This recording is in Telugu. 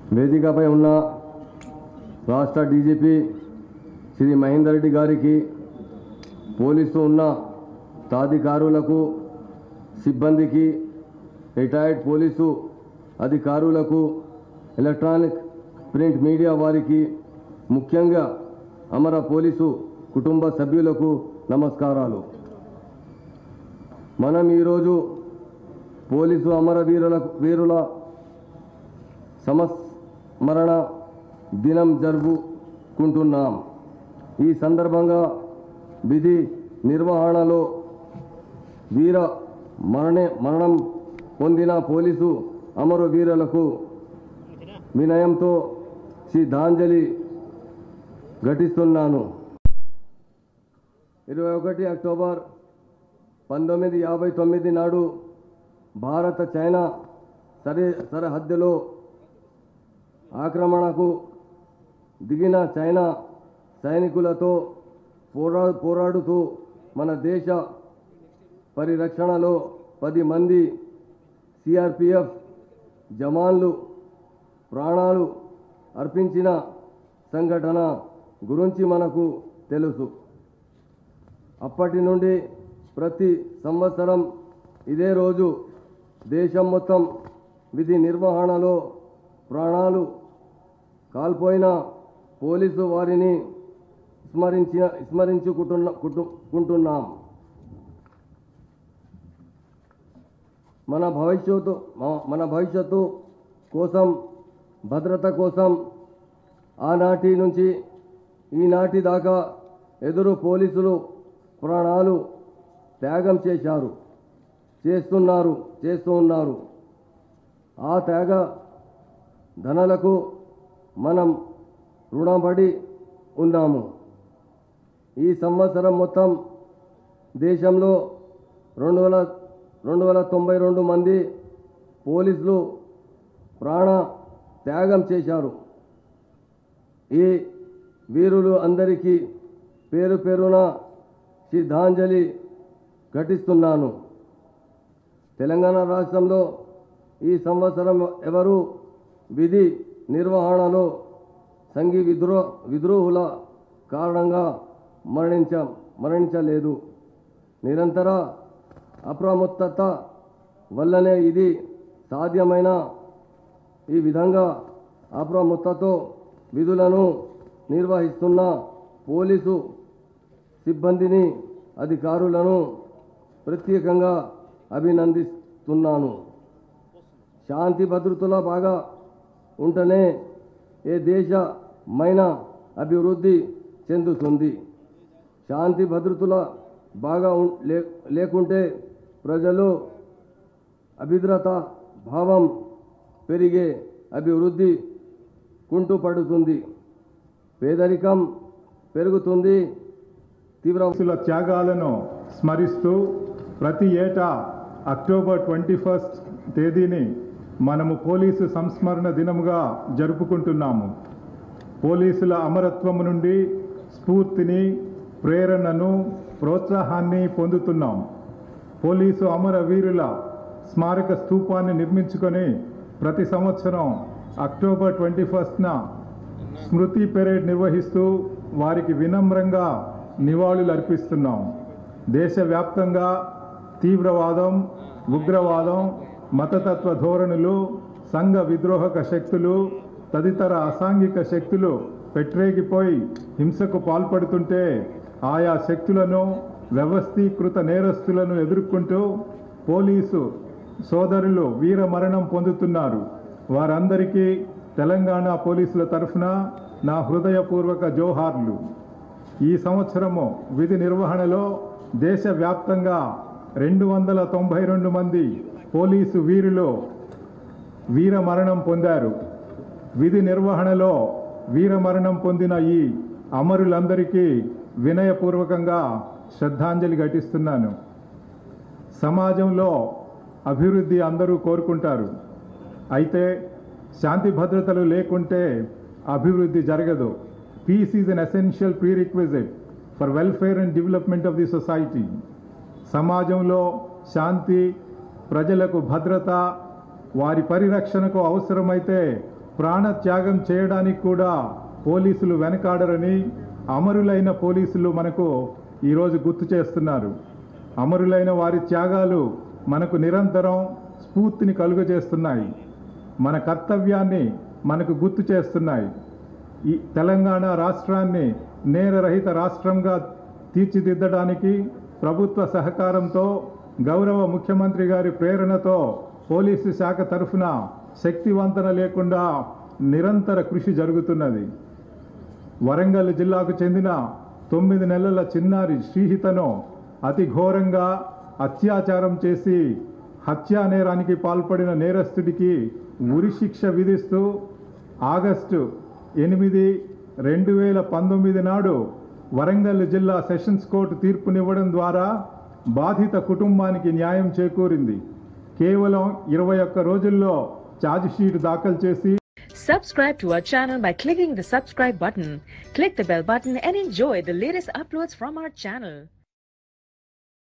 వేదికపై ఉన్న రాష్ట్ర డీజీపీ శ్రీ మహేందర్ రెడ్డి గారికి పోలీసు ఉన్న తాధికారులకు సిబ్బందికి రిటైర్డ్ పోలీసు అధికారులకు ఎలక్ట్రానిక్ ప్రింట్ మీడియా వారికి ముఖ్యంగా అమర పోలీసు కుటుంబ సభ్యులకు నమస్కారాలు మనం ఈరోజు పోలీసు అమరవీరుల వీరుల సంస్మరణ దినం జరుపుకుంటున్నాం ఈ సందర్భంగా విధి నిర్వహణలో వీర మరణే మరణం పొందిన పోలీసు అమరవీరులకు వినయంతో శ్రద్ధాంజలి ఘటిస్తున్నాను ఇరవై ఒకటి అక్టోబర్ పంతొమ్మిది యాభై తొమ్మిది నాడు భారత చైనా సరి సరిహద్దులో ఆక్రమణకు దిగిన చైనా సైనికులతో పోరా పోరాడుతూ మన దేశ పరిరక్షణలో పది మంది సిఆర్పిఎఫ్ జవాన్లు ప్రాణాలు అర్పించిన సంఘటన గురించి మనకు తెలుసు అప్పటి నుండి ప్రతి సంవత్సరం ఇదే రోజు దేశం మొత్తం విధి నిర్వహణలో ప్రాణాలు కాల్పోయిన పోలీసు వారిని స్మరించిన స్మరించుకుంటున్న కుటు- కుంటున్నాం మన భవిష్యత్తు మ- మన భవిష్యత్తు కోసం భద్రత కోసం ఆనాటి నుంచి ఈనాటి దాకా ఎదురు పోలీసులు ప్రాణాలు త్యాగం చేశారు చేస్తున్నారు చేస్తూ ఉన్నారు ఆ త్యాగ ధనలకు మనం రుణపడి ఉన్నాము ఈ సంవత్సరం మొత్తం దేశంలో రెండు వేల రెండు వేల తొంభై రెండు మంది పోలీసులు ప్రాణ త్యాగం చేశారు ఈ వీరులు అందరికీ పేరు పేరున శ్రద్ధాంజలి ఘటిస్తున్నాను తెలంగాణ రాష్ట్రంలో ఈ సంవత్సరం ఎవరు విధి నిర్వహణలో సంఘీ విద్రోహ విద్రోహుల కారణంగా మరణించ మరణించలేదు నిరంతర అప్రమత్తత వల్లనే ఇది సాధ్యమైన ఈ విధంగా అప్రమత్తతో విధులను నిర్వహిస్తున్న పోలీసు సిబ్బందిని అధికారులను ప్రత్యేకంగా అభినందిస్తున్నాను శాంతి భద్రతల బాగా ఉంటేనే ఏ దేశమైన అభివృద్ధి చెందుతుంది శాంతి భద్రతల బాగా ఉం- లే- లేకుంటే ప్రజలు అభిద్రత భావం పెరిగే అభివృద్ధి కుంటుపడుతుంది పేదరికం పెరుగుతుంది తీవ్ర పోలీసుల త్యాగాలను స్మరిస్తూ ప్రతి ఏటా అక్టోబర్ ట్వంటీ ఫస్ట్ తేదీని మనము పోలీసు సంస్మరణ దినముగా జరుపుకుంటున్నాము పోలీసుల అమరత్వము నుండి స్ఫూర్తిని ప్రేరణను ప్రోత్సాహాన్ని పొందుతున్నాం పోలీసు అమర వీరుల స్మారక స్తూపాన్ని నిర్మించుకొని ప్రతి సంవత్సరం అక్టోబర్ ట్వంటీ ఫస్ట్న స్మృతి పెరేడ్ నిర్వహిస్తూ వారికి వినమ్రంగా నివాళులు అర్పిస్తున్నాం దేశవ్యాప్తంగా తీవ్రవాదం ఉగ్రవాదం మతతత్వ ధోరణులు సంఘ విద్రోహక శక్తులు తదితర అసాంఘిక శక్తులు పెట్టరేగిపోయి హింసకు పాల్పడుతుంటే ఆయా శక్తులను వ్యవస్థీకృత నేరస్తులను ఎదుర్కొంటూ పోలీసు సోదరులు వీర మరణం పొందుతున్నారు వారందరికీ తెలంగాణ పోలీసుల తరఫున నా హృదయపూర్వక జోహార్లు ఈ సంవత్సరము విధి నిర్వహణలో దేశవ్యాప్తంగా రెండు వందల తొంభై రెండు మంది పోలీసు వీరులు వీర మరణం పొందారు విధి నిర్వహణలో వీరమరణం పొందిన ఈ అమరులందరికీ వినయపూర్వకంగా శ్రద్ధాంజలి ఘటిస్తున్నాను సమాజంలో అభివృద్ధి అందరూ కోరుకుంటారు అయితే శాంతి భద్రతలు లేకుంటే అభివృద్ధి జరగదు peace is an essential prerequisite for welfare and development of the society సమాజంలో శాంతి ప్రజలకు భద్రత వారి పరిరక్షణకు అవసరమైతే ప్రాణ త్యాగం చేయడానికి కూడా పోలీసులు వెనకాడరని అమరులైన పోలీసులు మనకు ఈరోజు గుర్తు చేస్తున్నారు అమరులైన వారి త్యాగాలు మనకు నిరంతరం స్ఫూర్తిని కలుగజేస్తున్నాయి మన కర్తవ్యాన్ని మనకు గుర్తు చేస్తున్నాయి ఈ తెలంగాణ రాష్ట్రాన్ని నేరరహిత రాష్ట్రంగా తీర్చిదిద్దడానికి ప్రభుత్వ సహకారంతో గౌరవ ముఖ్యమంత్రి గారి ప్రేరణతో పోలీసు శాఖ తరఫున శక్తివంతన లేకుండా నిరంతర కృషి జరుగుతున్నది వరంగల్ జిల్లాకు చెందిన తొమ్మిది నెలల చిన్నారి శ్రీహితను అతి ఘోరంగా అత్యాచారం చేసి హత్యా నేరానికి పాల్పడిన నేరస్తుడికి ఉరిశిక్ష విధిస్తూ ఆగస్టు ఎనిమిది రెండు వేల పంతొమ్మిది నాడు వరంగల్ జిల్లా సెషన్స్ కోర్టు తీర్పునివ్వడం ద్వారా బాధిత కుటుంబానికి న్యాయం చేకూరింది కేవలం ఇరవై ఒక్క రోజుల్లో ఛార్జిషీట్ దాఖలు చేసి Subscribe to our channel by clicking the subscribe button. Click the bell button and enjoy the latest uploads from our channel.